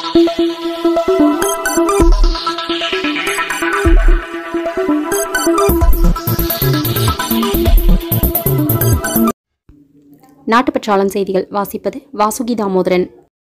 நாட்டுப்பற்றாளன் செய்திகள் வாசிப்பது வாசுகி தாமோதரன்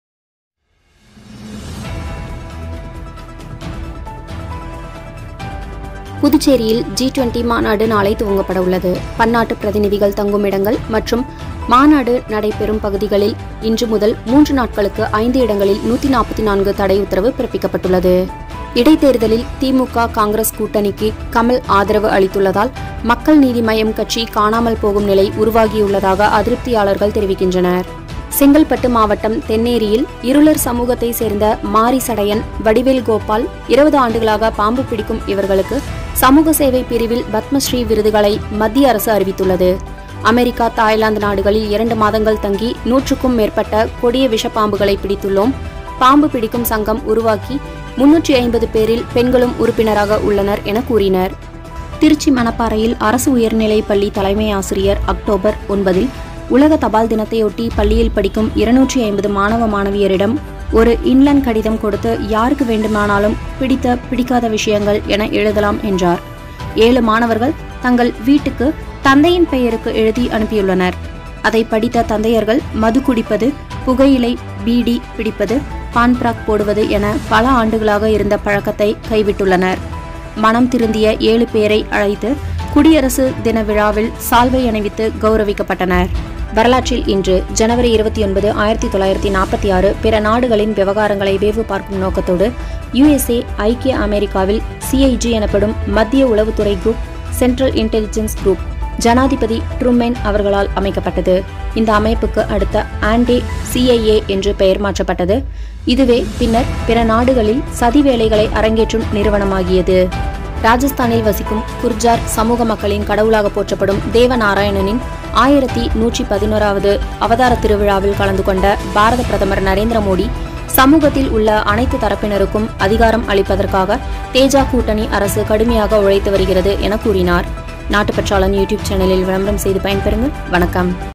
புதுச்சேரியில் ஜி டுவெண்டி மாநாடு நாளை துவங்கப்பட உள்ளது பன்னாட்டு பிரதிநிதிகள் தங்கும் இடங்கள் மற்றும் மாநாடு நடைபெறும் பகுதிகளில் இன்று முதல் மூன்று நாட்களுக்கு ஐந்து இடங்களில் நூற்றி நாற்பத்தி நான்கு தடை உத்தரவு பிறப்பிக்கப்பட்டுள்ளது இடைத்தேர்தலில் திமுக காங்கிரஸ் கூட்டணிக்கு கமல் ஆதரவு அளித்துள்ளதால் மக்கள் நீதி மய்யம் கட்சி காணாமல் போகும் நிலை உருவாகியுள்ளதாக அதிருப்தியாளர்கள் தெரிவிக்கின்றனர் செங்கல்பட்டு மாவட்டம் தென்னேரியில் இருளர் சமூகத்தை சேர்ந்த மாரி சடையன் வடிவேல் கோபால் இருபது ஆண்டுகளாக பாம்பு பிடிக்கும் இவர்களுக்கு சமூக சேவை பிரிவில் பத்மஸ்ரீ விருதுகளை மத்திய அரசு அறிவித்துள்ளது அமெரிக்கா தாய்லாந்து நாடுகளில் இரண்டு மாதங்கள் தங்கி நூற்றுக்கும் மேற்பட்ட கொடிய விஷப்பாம்புகளை பிடித்துள்ளோம் பாம்பு பிடிக்கும் சங்கம் உருவாக்கி முன்னூற்றி ஐம்பது பேரில் பெண்களும் உறுப்பினராக உள்ளனர் என கூறினர் திருச்சி மணப்பாறையில் அரசு உயர்நிலைப் பள்ளி தலைமை ஆசிரியர் அக்டோபர் ஒன்பதில் உலக தபால் தினத்தையொட்டி பள்ளியில் படிக்கும் இருநூற்றி ஐம்பது மாணவ மாணவியரிடம் ஒரு இன்லன் கடிதம் கொடுத்து யாருக்கு வேண்டுமானாலும் பிடித்த பிடிக்காத விஷயங்கள் என எழுதலாம் என்றார் ஏழு மாணவர்கள் தங்கள் வீட்டுக்கு தந்தையின் பெயருக்கு எழுதி அனுப்பியுள்ளனர் அதை படித்த தந்தையர்கள் மது குடிப்பது புகையிலை பீடி பிடிப்பது பான்பிராக் போடுவது என பல ஆண்டுகளாக இருந்த பழக்கத்தை கைவிட்டுள்ளனர் மனம் திருந்திய ஏழு பேரை அழைத்து குடியரசு தின விழாவில் சால்வை அணிவித்து கௌரவிக்கப்பட்டனர் வரலாற்றில் இன்று ஜனவரி இருபத்தி ஒன்பது ஆயிரத்தி தொள்ளாயிரத்தி நாற்பத்தி ஆறு பிற நாடுகளின் விவகாரங்களை வேவு பார்க்கும் நோக்கத்தோடு யுஎஸ்ஏ ஐக்கிய அமெரிக்காவில் சிஐஜி எனப்படும் மத்திய உளவுத்துறை குரூப் சென்ட்ரல் இன்டெலிஜென்ஸ் குரூப் ஜனாதிபதி ட்ரூமென் அவர்களால் அமைக்கப்பட்டது இந்த அமைப்புக்கு அடுத்த ஆண்டே சிஐஏ என்று பெயர் மாற்றப்பட்டது இதுவே பின்னர் பிற நாடுகளில் சதி வேலைகளை அரங்கேற்றும் நிறுவனமாகியது ராஜஸ்தானில் வசிக்கும் குர்ஜார் சமூக மக்களின் கடவுளாக போற்றப்படும் தேவநாராயணனின் ஆயிரத்தி நூற்றி பதினோராவது அவதார திருவிழாவில் கலந்து கொண்ட பாரத பிரதமர் நரேந்திர மோடி சமூகத்தில் உள்ள அனைத்து தரப்பினருக்கும் அதிகாரம் அளிப்பதற்காக தேஜா கூட்டணி அரசு கடுமையாக உழைத்து வருகிறது என கூறினார் நாட்டுப்பற்றாளன் யூடியூப் சேனலில் விளம்பரம் செய்து பயன்பெறுங்கள் வணக்கம்